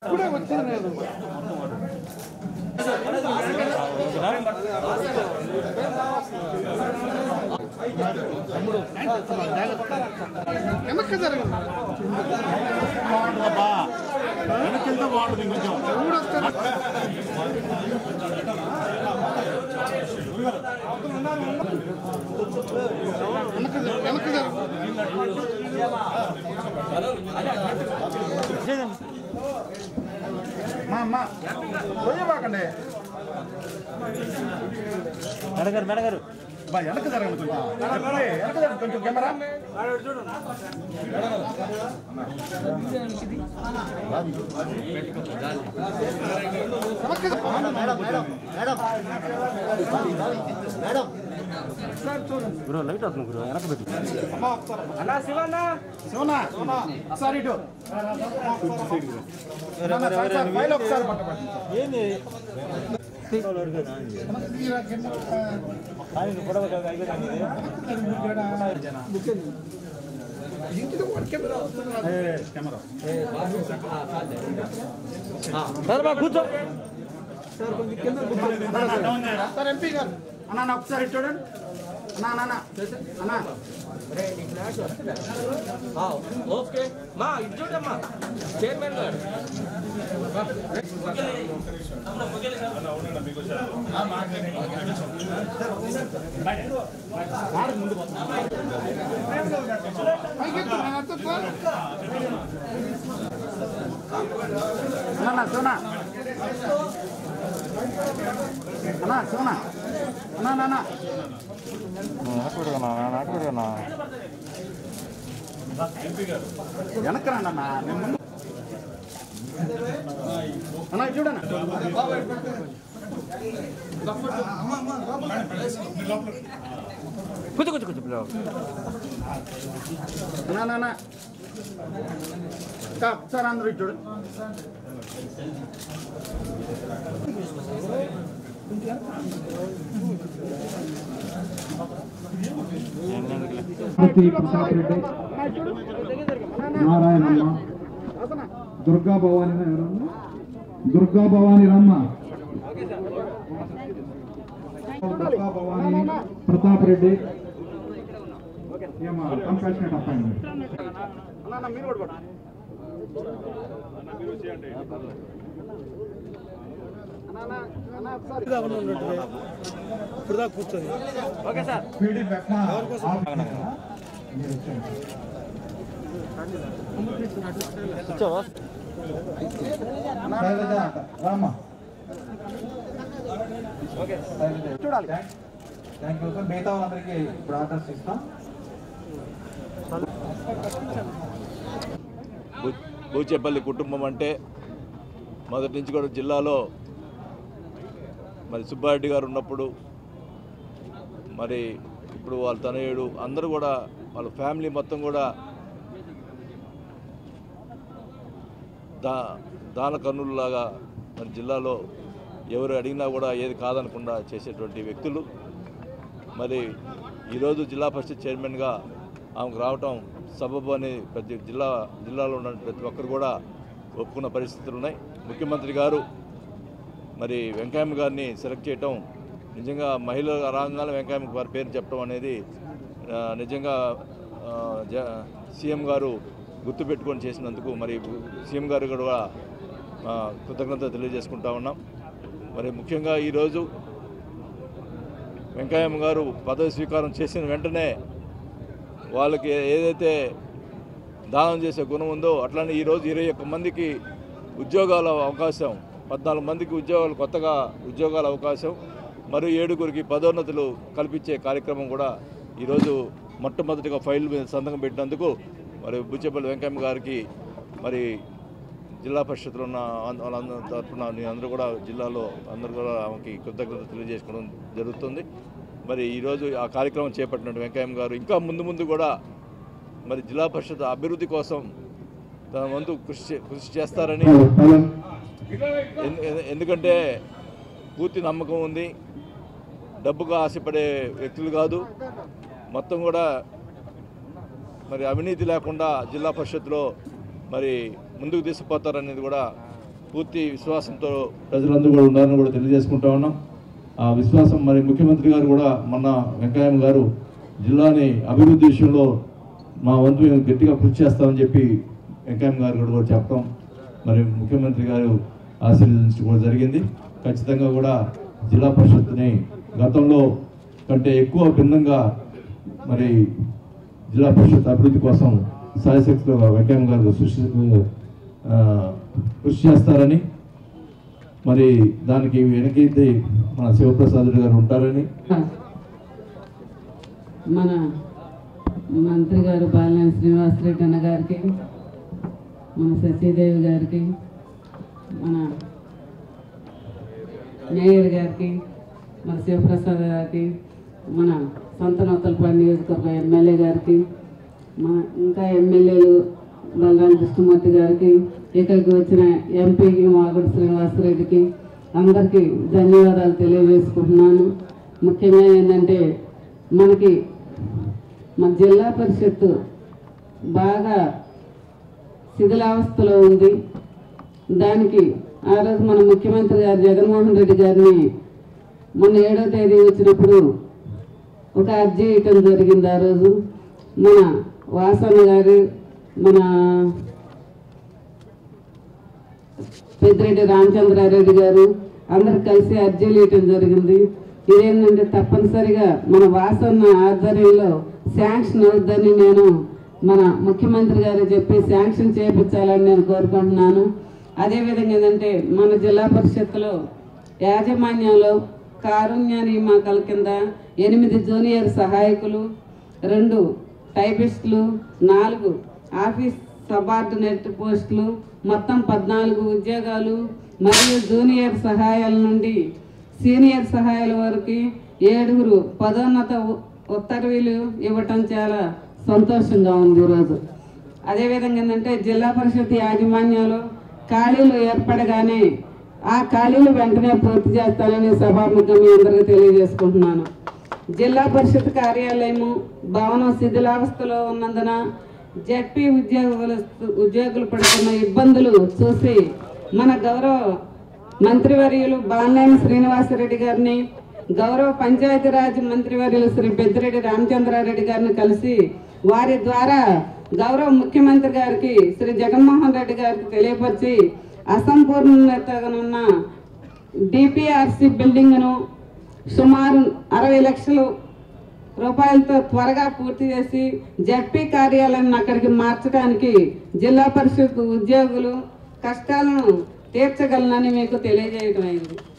వెనక్కి జరగండి బాగుంటుందబ్బా వెనక్కి వెళ్తే బాగుంటుంది ఇంకొంచెం వెనక్కి జరగండి. వెనక్కి జరగండి మా అమ్మ పోయేవాకండి మేడగారు మేడగారు బా వెనక్కి జరగండి కొంచెం చెప్పండి, వెనక్కి జరగండి కొంచెం కెమెరా వెనక్కి గురు లైట్ అవుతుంది గురు వెనక పెట్టి శివనా ఒకసారి ఇటు నాన్న, సార్, సార్, ఫైల్ ఒకసారి పట్టబడి ఏంది కెమెరా కూర్చో సార్ ఎంపీ గారు అన్న అన్న, ఒకసారి ఇటు చూడండి అన్నా అన్న అన్న ఓకే మా ఇది చూడమ్మా చైర్మన్ గారు పైకి ఎత్తు, నేను ఎత్తు, సార్. అన్న శివనా అన్నా శివనా అన్నా నాన్న వెనక్కి రండి అన్న నేను ముందు అన్న ఇటు చూడన్న కూర్చో కూర్చో కూర్చో పిల్లలు అన్నా నాన్న ఇంకా ఒకసారి అందరూ ఇటు చూడు ప్రతి ప్రతాప్ రెడ్డి నారాయణమ్మ దుర్గా భవాని ఎవరమ్మ దుర్గా భవాని రమ్మ దుర్గా భవాని ప్రతాప్ రెడ్డి ఏమా కంపాషనెట్ అపాయింట్మెంట్ అన్న అన్న, మీరు కూడా పడండి. అన్న, అన్న, అన్న, ఒకసారి ఇప్పుడు దాకా కూర్చొని ఓకే సార్ పీడి పెట్టిన మీరు వచ్చేయండి. కూర్చోవా శైలజ రామ్మ చూడాలి థ్యాంక్ యూ సార్ మిగతా వాళ్ళందరికీ ఇప్పుడు ఆర్డర్స్ ఇస్తాం బూ- బూచేపల్లి కుటుంబం అంటే మొదటి నుంచి కూడా జిల్లాలో మరి సుబ్బారెడ్డి గారు ఉన్నప్పుడు మరి ఇప్పుడు వాళ్ళ తనయుడు అందరూ కూడా వాళ్ళ ఫ్యామిలీ మొత్తం కూడా దా దాన కన్నుల్లాగా మరి జిల్లాలో ఎవరు అడిగినా కూడా ఏది కాదనకుండా చేసేటువంటి వ్యక్తులు మరి ఈరోజు జిల్లా పరిషత్ చైర్మన్గా ఆమెకు రావటం సబబు అని ప్రతి జిల్లా జిల్లాలో ఉన్న ప్రతి ఒక్కరు కూడా ఒప్పుకున్న పరిస్థితులు ఉన్నాయి ముఖ్యమంత్రి గారు మరి వెంకయ్యమ్మ గారిని సెలెక్ట్ చేయటం నిజంగా మహిళల రంగాల వెంకయ్యమ్మ వారి పేరు చెప్పడం అనేది ఆ, నిజంగా ఆ, జ సీఎం గారు గుర్తుపెట్టుకొని చేసినందుకు మరి సీఎం గారు కూడా ఆ, కృతజ్ఞత తెలియజేసుకుంటా ఉన్నాం మరి ముఖ్యంగా ఈరోజు వెంకయ్యమ్మ గారు పదవి స్వీకారం చేసిన వెంటనే వాళ్ళకి ఏదైతే దానం చేసే గుణం ఉందో అట్లనే ఈరోజు ఇరవై ఒక్క మందికి ఉద్యోగాల అవకాశం పద్నాలుగు మందికి ఉద్యోగాలు కొత్తగా ఉద్యోగాల అవకాశం మరియు ఏడుగురికి పదోన్నతులు కల్పించే కార్యక్రమం కూడా ఈరోజు మొట్టమొదటిగా ఫైల్ మీద సంతకం పెట్టినందుకు మరి బుచ్చేపల్లి వెంకయ్య గారికి మరి జిల్లా పరిషత్లో ఉన్న అన్- వాళ్ళందరి తరఫున నేను అందరూ కూడా జిల్లాలో అందరూ కూడా ఆమెకి కృతజ్ఞత తెలియజేసుకోవడం జరుగుతుంది మరి ఈరోజు ఆ కార్యక్రమం చేపట్టినట్టు వెంకయ్య గారు ఇంకా ముందు ముందు కూడా మరి జిల్లా పరిషత్ అభివృద్ధి కోసం తన వంతు కృషి చే- కృషి చేస్తారని ఎందు- ఎందు- ఎందుకంటే పూర్తి నమ్మకం ఉంది డబ్బుకు ఆశపడే వ్యక్తులు కాదు మొత్తం కూడా మరి అవినీతి లేకుండా జిల్లా పరిషత్లో మరి ముందుకు తీసుకుపోతారనేది కూడా పూర్తి విశ్వాసంతో ప్రజలందరూ కూడా ఉన్నారని కూడా తెలియజేసుకుంటా ఉన్నాం ఆ విశ్వాసం మరి ముఖ్యమంత్రి గారు కూడా మొన్న వెంకయ్య గారు జిల్లాని అభివృద్ధి విషయంలో మా వంతు మేము గట్టిగా కృషి చేస్తామని చెప్పి వెంకయ్య గారు కూడా కూడా చెప్పడం మరి ముఖ్యమంత్రి గారు ఆశీర్వదించడం కూడా జరిగింది ఖచ్చితంగా కూడా జిల్లా పరిషత్ని గతంలో కంటే ఎక్కువ భిన్నంగా మరి జిల్లా పరిషత్ అభివృద్ధి కోసం సాయశక్తిగా వెంకయ్య గారు కృషి ఆ, కృషి చేస్తారని మరి దానికి వెనకైతే మన శివప్రసాద్ రెడ్డి గారు ఉంటారని మన మంత్రి గారు బాలినేని శ్రీనివాసరెడ్డి అన్న గారికి మన సతీదేవి గారికి మన మేయర్ గారికి మన శివప్రసాద్ గారికి మన సొంత నూతలపాడు నియోజకవర్గ ఎమ్మెల్యే గారికి మన ఇంకా ఎమ్మెల్యేలు బలరాం కృష్ణమూర్తి గారికి ఇక్కడికి వచ్చిన ఎంపీకి మాగుడు శ్రీనివాసరెడ్డికి అందరికీ ధన్యవాదాలు తెలియజేసుకుంటున్నాను ముఖ్యంగా ఏంటంటే మనకి మన జిల్లా పరిషత్తు బాగా శిథిలావస్థలో ఉంది దానికి ఆ రోజు మన ముఖ్యమంత్రి గారు జగన్మోహన్ రెడ్డి గారిని మొన్న ఏడో తేదీ వచ్చినప్పుడు ఒక అర్జీ ఇవ్వటం జరిగింది ఆ రోజు మన వాసన్న గారు మన పెద్దిరెడ్డి రామచంద్రారెడ్డి గారు అందరు కలిసి అర్జీలు ఇవ్వటం జరిగింది ఇదేంటంటే తప్పనిసరిగా మన వాసన్న ఆధ్వర్యంలో శాంక్షన్ అవుద్దని నేను మన ముఖ్యమంత్రి గారు చెప్పి శాంక్షన్ చేయించాలని నేను కోరుకుంటున్నాను అదేవిధంగా ఏంటంటే మన జిల్లా పరిషత్తులో యాజమాన్యంలో కారుణ్య నియామకాల కింద ఎనిమిది జూనియర్ సహాయకులు రెండు టైపిస్టులు నాలుగు ఆఫీస్ సబార్డినేట్ పోస్టులు మొత్తం పద్నాలుగు ఉద్యోగాలు మరియు జూనియర్ సహాయాల నుండి సీనియర్ సహాయాల వరకు ఏడుగురు పదోన్నత ఉ- ఉత్తర్వులు ఇవ్వటం చాలా సంతోషంగా ఉంది ఈరోజు అదేవిధంగా ఏంటంటే జిల్లా పరిషత్ యాజమాన్యంలో ఖాళీలు ఏర్పడగానే ఆ ఖాళీలు వెంటనే పూర్తి చేస్తానని సభాముఖం మీ అందరికీ తెలియజేసుకుంటున్నాను జిల్లా పరిషత్ కార్యాలయము భవనం శిథిలావస్థలో ఉన్నందున జడ్పీ ఉద్యోగులు ఉద్యోగులు పడుతున్న ఇబ్బందులు చూసి మన గౌరవ మంత్రివర్యులు బాలినేని శ్రీనివాసరెడ్డి గారిని గౌరవ పంచాయతీరాజ్ మంత్రివర్యులు శ్రీ పెద్దిరెడ్డి రామచంద్రారెడ్డి గారిని కలిసి వారి ద్వారా గౌరవ ముఖ్యమంత్రి గారికి శ్రీ జగన్మోహన్ రెడ్డి గారికి తెలియపరిచి అసంపూర్ణతగానున్న డిపిఆర్సి బిల్డింగ్ను సుమారు అరవై లక్షలు రూపాయలతో త్వరగా పూర్తి చేసి జడ్పీ కార్యాలయాన్ని అక్కడికి మార్చడానికి జిల్లా పరిషత్ ఉద్యోగులు కష్టాలను తీర్చగలనని మీకు తెలియజేయడం అయింది